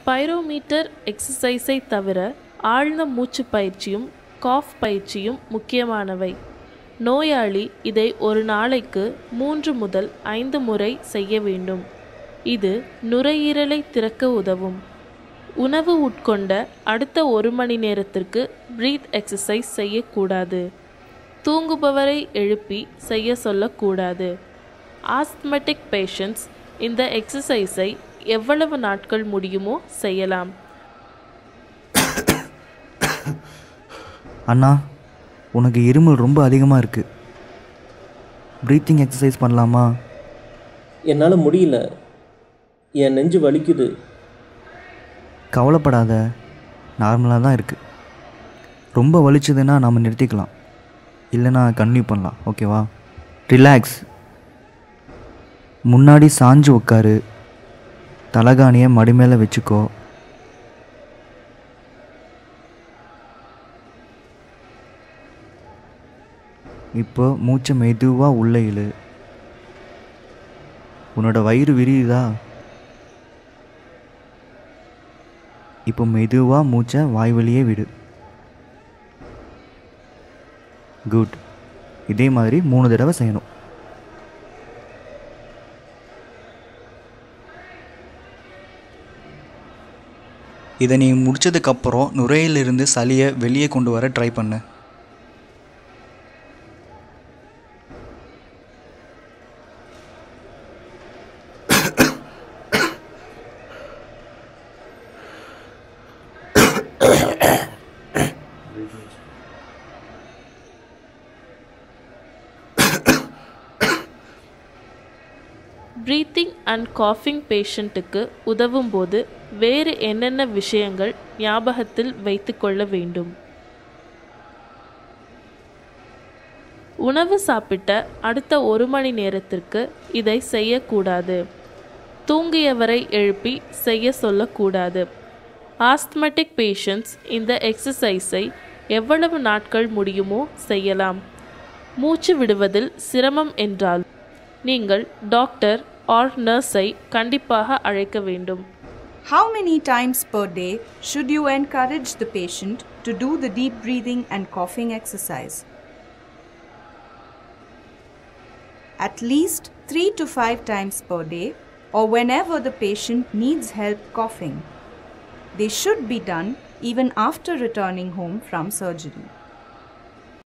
Spirometer எக்ஸசைஸை தவிர ஆழ்ந்த மூச்சு பயிற்சியும் காஃப் பயிற்சியும் முக்கியமானவை நோயாளி இதை ஒரு நாளைக்கு மூன்று முதல் ஐந்து முறை செய்ய வேண்டும் இது நுரையீரலை திறக்க உதவும் உணவு உட்கொண்ட அடுத்த ஒரு மணி நேரத்திற்கு பிரீத் எக்ஸசைஸ் செய்யக்கூடாது தூங்குபவரை எழுப்பி செய்ய சொல்லக்கூடாது ஆஸ்த்மெட்டிக் பேஷண்ட்ஸ் இந்த எக்ஸசைஸை எவ்வளவு நாட்கள் முடியுமோ செய்யலாம் அண்ணா உனக்கு இருமல் ரொம்ப அதிகமாக இருக்குது ப்ரீத்திங் எக்ஸசைஸ் பண்ணலாமா என்னால் முடியல என் நெஞ்சு வலிக்குது கவலைப்படாத நார்மலாக தான் இருக்குது ரொம்ப வலிச்சதுன்னா நாம் நிறுத்திக்கலாம் இல்லைன்னா கன்டினியூ பண்ணலாம் ஓகேவா ரிலாக்ஸ் முன்னாடி சாஞ்சு உட்காரு தலகாணியை மடி மேலே வச்சுக்கோ இப்போ மூச்சை மெதுவாக உள்ள இழு உன்னோட வயிறு விரியுதா இப்போ மெதுவாக மூச்சை வாய் வழியே விடு குட் இதே மாதிரி மூணு தடவை செய்யணும் இதை நீ முடிச்சதுக்கப்புறம் நுரையிலிருந்து சளியை வெளியே கொண்டு வர ட்ரை பண்ணு ப்ரீத்திங் அண்ட் காஃபிங் பேஷண்ட்டுக்கு உதவும்போது வேறு என்னென்ன விஷயங்கள் ஞாபகத்தில் வைத்துக்கொள்ள வேண்டும் உணவு சாப்பிட்ட அடுத்த ஒரு மணி நேரத்திற்கு இதை செய்யக்கூடாது தூங்கியவரை எழுப்பி செய்ய சொல்லக்கூடாது ஆஸ்த்மெட்டிக் பேஷண்ட்ஸ் இந்த எக்ஸசைஸை எவ்வளவு நாட்கள் முடியுமோ செய்யலாம் மூச்சு விடுவதில் சிரமம் என்றால் நீங்கள் டாக்டர் ஆர் நர்ஸை கண்டிப்பாக அழைக்க வேண்டும் How many times per day should you encourage the patient to do the deep breathing and coughing exercise? At least 3 to 5 times per day or whenever the patient needs help coughing. They should be done even after returning home from surgery.